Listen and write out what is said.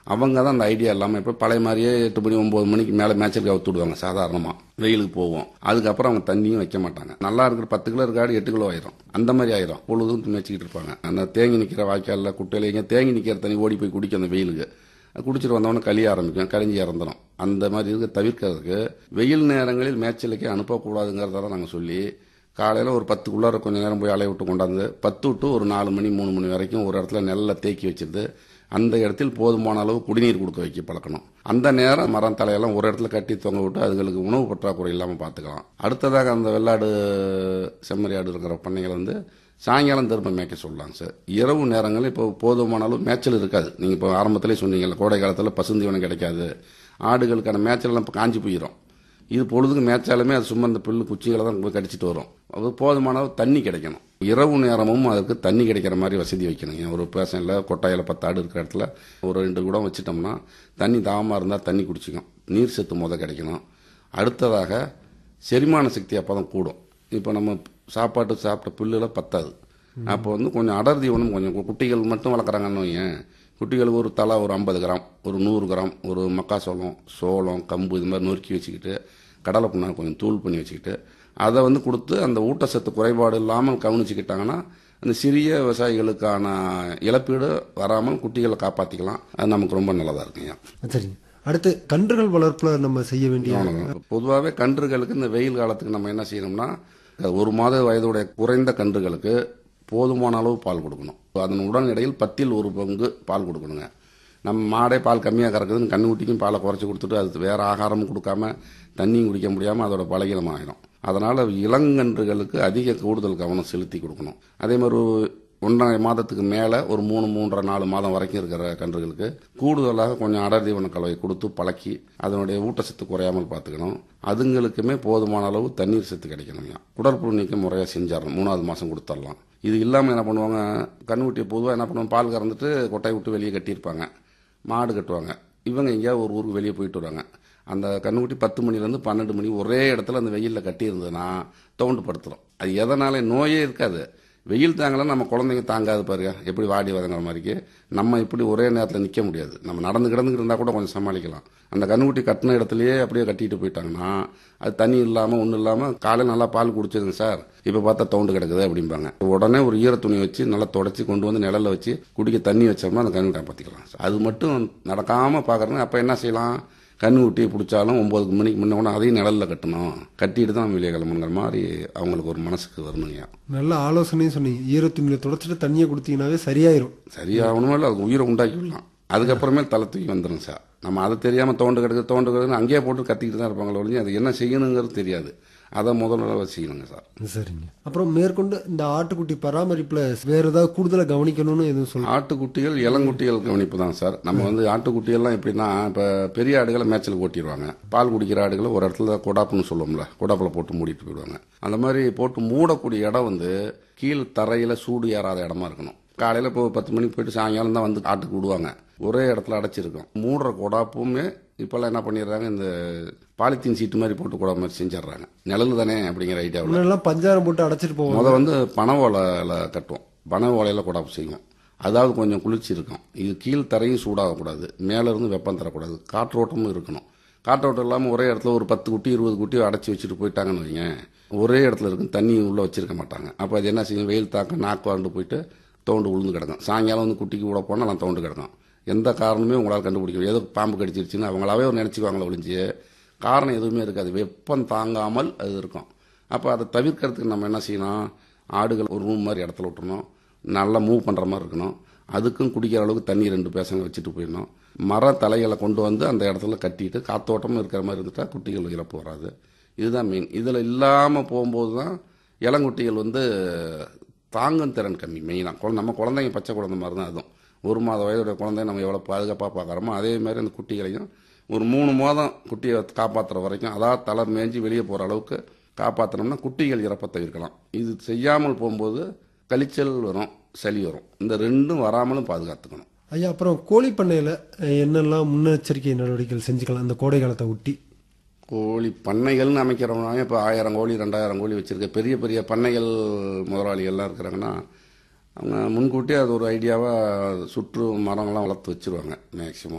அவங்க தான் அந்த ஐடியா இல்லாமல் இப்போ பழைய மாதிரியே எட்டு மணி ஒம்பது மணிக்கு மேலே மேட்சுக்கு அவுத்து விடுவாங்க சாதாரணமாக வெயிலுக்கு போவோம் அதுக்கப்புறம் அவங்க தண்ணியும் வைக்க மாட்டாங்க நல்லா இருக்கிற பத்து கிலோ இருக்காடு எட்டு கிலோ ஆயிரும் அந்த மாதிரி ஆயிரும் பொழுதும் மேய்ச்சிக்கிட்டு இருப்பாங்க அந்த தேங்கி நிற்கிற வாய்க்காலில் குட்டையில எங்கே தேங்கி நிற்கிற தண்ணி ஓடி போய் குடிக்கும் அந்த வெயிலுக்கு குடிச்சிட்டு வந்தவொடனே கழிய ஆரம்பிக்கும் கழிஞ்சி இறந்துடும் அந்த மாதிரி இருக்க தவிர்க்கிறதுக்கு வெயில் நேரங்களில் மேய்ச்சலுக்கே அனுப்பக்கூடாதுங்கிறத நாங்கள் சொல்லி காலையில் ஒரு பத்துக்குள்ளார கொஞ்ச நேரம் போய் அலைய விட்டு கொண்டாந்து பத்து விட்டு ஒரு நாலு மணி மூணு மணி வரைக்கும் ஒரு இடத்துல நெல்லை தேக்கி வச்சிருந்து அந்த இடத்தில் போதுமான அளவு குடிநீர் கொடுக்க வைக்க பழக்கணும் அந்த நேரம் மரம் தலையெல்லாம் ஒரு இடத்துல கட்டி தொங்க விட்டு அதுகளுக்கு உணவு பற்றாக்குறை இல்லாமல் பார்த்துக்கலாம் அடுத்ததாக அந்த வெள்ளாடு செம்மறி ஆடு இருக்கிற பண்ணைகள் வந்து சாயங்காலம் திரும்ப மேய்க்க சொல்லலாங்க சார் இரவு நேரங்களில் இப்போ போதுமான அளவு மேய்ச்சல் இருக்காது நீங்கள் இப்போ ஆரம்பத்திலே சொன்னீங்கல்ல கோடை காலத்தில் பசுந்தீவனம் கிடைக்காது ஆடுகளுக்கான மேய்ச்சல் எல்லாம் இப்போ காஞ்சி போயிடும் இது பொழுதுக்கு மேய்ச்சாலுமே அது சும்மா இந்த புல்லு குச்சிகளை தான் போய் கடிச்சிட்டு வரும் அது போதுமான அளவு தண்ணி கிடைக்கணும் இரவு நேரமும் அதுக்கு தண்ணி கிடைக்கிற மாதிரி வசதி வைக்கணுங்க ஒரு பேசனில் கொட்டாயில் பத்து ஆடு இருக்கிற இடத்துல ஒரு ரெண்டு குடம் வச்சிட்டோம்னா தண்ணி தாகமாக இருந்தால் தண்ணி குடிச்சிக்கும் நீர் சத்து முத கிடைக்கணும் அடுத்ததாக செரிமான சக்தி அப்போ தான் கூடும் இப்போ நம்ம சாப்பாட்டு சாப்பிட்ட புல்லுல பத்தாது அப்போ வந்து கொஞ்சம் அடர் தீவனம் கொஞ்சம் குட்டிகள் மட்டும் வளர்க்குறாங்கன்னு வையேன் குட்டிகளுக்கு ஒரு தலா ஒரு ஐம்பது கிராம் ஒரு நூறு கிராம் ஒரு மக்காசோளம் சோளம் கம்பு இது மாதிரி நொறுக்கி வச்சுக்கிட்டு கடலை புண்ணாக்கு கொஞ்சம் தூள் பண்ணி வச்சுக்கிட்டு அதை வந்து கொடுத்து அந்த ஊட்டச்சத்து குறைபாடு இல்லாமல் கவனிச்சுக்கிட்டாங்கன்னா அந்த சிறிய விவசாயிகளுக்கான இழப்பீடு வராமல் குட்டிகளை காப்பாற்றிக்கலாம் அது நமக்கு ரொம்ப நல்லதாக இருக்குங்க சரிங்க அடுத்து கன்றுகள் வளர்ப்புல நம்ம செய்ய வேண்டிய பொதுவாகவே கன்றுகளுக்கு இந்த வெயில் காலத்துக்கு நம்ம என்ன செய்யணும்னா ஒரு மாத வயதுடைய குறைந்த கன்றுகளுக்கு போதுமான அளவு பால் கொடுக்கணும் அதன் உடல் எடையில் பத்தில் ஒரு பங்கு பால் கொடுக்கணுங்க நம்ம மாடே பால் கம்மியாக கறக்குதுன்னு கண்ணுக்குட்டிக்கும் பாலை குறைச்சி கொடுத்துட்டு அது வேற ஆகாரமும் கொடுக்காம தண்ணியும் குடிக்க முடியாமல் அதோட பலகீனம் ஆகிடும் அதனால் இளங்கன்றுகளுக்கு அதிக கூடுதல் கவனம் செலுத்தி கொடுக்கணும் அதே மாதிரி ஒரு ஒன்றரை மாதத்துக்கு மேலே ஒரு மூணு மூன்றரை நாலு மாதம் வரைக்கும் இருக்கிற கன்றுகளுக்கு கூடுதலாக கொஞ்சம் அடர் தீவன கலவை கொடுத்து பழக்கி அதனுடைய ஊட்டச்சத்து குறையாமல் பார்த்துக்கணும் அதுங்களுக்குமே போதுமான அளவு தண்ணீர் சத்து கிடைக்கணுங்க குடற்புழு நீக்கம் முறையாக செஞ்சிடணும் மூணாவது மாதம் கொடுத்துடலாம் இது இல்லாமல் என்ன பண்ணுவாங்க கண்ணுக்குட்டியை பொதுவாக என்ன பண்ணுவாங்க பால் கறந்துட்டு கொட்டாய் விட்டு வெளியே கட்டியிருப்பாங்க மாடு கட்டுவாங்க இவங்க எங்கேயாவது ஒரு ஊருக்கு வெளியே போயிட்டு வருவாங்க அந்த கண்ணுக்குட்டி பத்து மணிலேருந்து பன்னெண்டு மணி ஒரே இடத்துல அந்த வெயிலில் கட்டி இருந்ததுன்னா தோண்டு படுத்துரும் அது எதனால நோயே இருக்காது வெயில் தாங்கலாம் நம்ம குழந்தைங்க தாங்காது பாருங்க எப்படி வாடி வதங்குற மாதிரிக்கு நம்ம இப்படி ஒரே நேரத்தில் நிற்க முடியாது நம்ம நடந்து கிடந்துக்கிட்டு இருந்தால் கூட கொஞ்சம் சமாளிக்கலாம் அந்த கண்ணுக்குட்டி கட்டின இடத்துலயே அப்படியே கட்டிட்டு போயிட்டாங்கன்னா அது தண்ணி இல்லாமல் ஒன்றும் இல்லாமல் காலையில் நல்லா பால் குடிச்சதுங்க சார் இப்போ பார்த்தா தோண்டு கிடக்குது அப்படிம்பாங்க உடனே ஒரு ஈர துணி வச்சு நல்லா தொடச்சி கொண்டு வந்து நிழல்ல வச்சு குடிக்க தண்ணி வச்சோம்னா அந்த கண்ணு காப்பாற்றிக்கலாம் அது மட்டும் நடக்காமல் பார்க்குறேங்க அப்போ என்ன செய்யலாம் கண்ணு ஊட்டி பிடிச்சாலும் ஒம்பது மணிக்கு முன்ன கூட அதையும் நிழல்ல கட்டணும் கட்டிட்டு தான் வெளியே கிளம்புங்கிற மாதிரி அவங்களுக்கு ஒரு மனசுக்கு வரணுங்க நல்ல ஆலோசனையும் சொன்னீங்க ஈரத்துணியில தொடச்சிட்டு தண்ணியை கொடுத்தீங்கன்னாவே சரியாயிரும் சரியாகணுமோ இல்லை அதுக்கு உயிரை உண்டாக்கி விடலாம் அதுக்கப்புறமே தலை தூக்கி வந்துடும் சார் நம்ம அதை தெரியாமல் தோண்டு கிடக்கு தோண்டு கிடக்குன்னு அங்கேயே போட்டு கத்திக்கிட்டு தான் இருப்பாங்களே ஒழிஞ்சு அது என்ன செய்யணுங்கிறது தெரியாது அதை முதல்ல செய்யணுங்க சார் சரிங்க அப்புறம் மேற்கொண்டு இந்த ஆட்டுக்குட்டி பராமரிப்புல வேற ஏதாவது கூடுதலா கவனிக்கணும்னு எதுவும் சொல்லுங்க ஆட்டுக்குட்டிகள் இளங்குட்டிகள் கவனிப்பு தான் சார் நம்ம வந்து ஆட்டுக்குட்டிகள்லாம் எப்படின்னா இப்போ பெரிய ஆடுகளை மேய்ச்சலுக்கு ஓட்டிடுவாங்க பால் குடிக்கிற ஆடுகளை ஒரு இடத்துல கொடாப்புன்னு சொல்லுவோம்ல கொடாப்பில் போட்டு மூடிட்டு போயிடுவாங்க அந்த மாதிரி போட்டு மூடக்கூடிய இடம் வந்து கீழ் தரையில் சூடு ஏறாத இடமா இருக்கணும் காலையில் இப்போ பத்து மணிக்கு போயிட்டு சாயங்காலம் தான் வந்து ஆட்டுக்கு விடுவாங்க ஒரே இடத்துல அடைச்சிருக்கும் மூடுற கொடாப்புமே இப்போல்லாம் என்ன பண்ணிடுறாங்க இந்த பாலித்தீன் சீட்டு மாதிரி போட்டு கூட மாதிரி செஞ்சிடுறாங்க நிழல் தானே அப்படிங்கிற ஐடியாவில் முன்னெல்லாம் பஞ்சாரம் போட்டு அடைச்சிட்டு போவோம் முத வந்து பனை ஓலையில் கட்டுவோம் பனை ஓலையில் கொடாப்பு செய்வோம் அதாவது கொஞ்சம் குளிர்ச்சி இருக்கும் இது கீழ் தரையும் சூடாகக்கூடாது மேலே இருந்து வெப்பம் தரக்கூடாது காற்றோட்டமும் இருக்கணும் காற்றோட்டம் இல்லாமல் ஒரே இடத்துல ஒரு பத்து குட்டி இருபது குட்டி அடைச்சி வச்சுட்டு போயிட்டாங்கன்னு வைங்க ஒரே இடத்துல இருக்கும் தண்ணி உள்ளே வச்சிருக்க மாட்டாங்க அப்போ அது என்ன செய்யும் வெயில் தாக்கம் நாக்கு வறண்டு போயிட்டு தோண்டு உளுந்து கிடக்கும் சாயங்காலம் வந்து குட்டிக்கு கூட போனால் நான் தோண்டு கிடக்கும் எந்த காரணமே உங்களால் கண்டுபிடிக்க முடியாது ஏதோ பாம்பு கடிச்சிருச்சுன்னு அவங்களாவே ஒரு நினச்சிக்குவாங்களே ஒழிஞ்சு காரணம் எதுவுமே இருக்காது வெப்பம் தாங்காமல் அது இருக்கும் அப்போ அதை தவிர்க்கிறதுக்கு நம்ம என்ன செய்யணும் ஆடுகள் ஒரு ரூம் மாதிரி இடத்துல விட்டுறணும் நல்லா மூவ் பண்ணுற மாதிரி இருக்கணும் அதுக்கும் குடிக்கிற அளவுக்கு தண்ணி ரெண்டு பேசங்க வச்சுட்டு போயிடணும் மர தலைகளை கொண்டு வந்து அந்த இடத்துல கட்டிட்டு காத்தோட்டமும் இருக்கிற மாதிரி இருந்துட்டா குட்டிகள் இறப்பு வராது இதுதான் மெயின் இதில் இல்லாமல் போகும்போது தான் இளங்குட்டிகள் வந்து தாங்கும் திறன் கம்மி மெயினாக குழந்தை நம்ம குழந்தைங்க பச்சை குழந்தை மாதிரி தான் அதுவும் ஒரு மாத வயதுடைய குழந்தைய நம்ம எவ்வளோ பாதுகாப்பாக பார்க்குறோமோ அதே மாதிரி அந்த குட்டிகளையும் ஒரு மூணு மாதம் குட்டியை காப்பாற்றுற வரைக்கும் அதாவது தலை மேய்ஞ்சி வெளியே போகிற அளவுக்கு காப்பாற்றினோம்னா குட்டிகள் இறப்பை தவிர்க்கலாம் இது செய்யாமல் போகும்போது கழிச்சல் வரும் சளி வரும் இந்த ரெண்டும் வராமலும் பாதுகாத்துக்கணும் ஐயா அப்புறம் கோழி பண்ணையில அஹ், என்னெல்லாம் முன்னெச்சரிக்கை நடவடிக்கைகள் செஞ்சுக்கலாம் அந்த கோடை காலத்தை ஒட்டி கோழி பண்ணைகள்னு அமைக்கிறவங்க இப்போ ஆயிரம் கோழி ரெண்டாயிரம் கோழி வச்சுருக்க பெரிய பெரிய பண்ணைகள் முதலாளிகள்லாம் இருக்கிறாங்கன்னா அவங்க முன்கூட்டியே அது ஒரு ஐடியாவாக சுற்று மரங்கள்லாம் வளர்த்து வச்சிருவாங்க மேக்சிமம்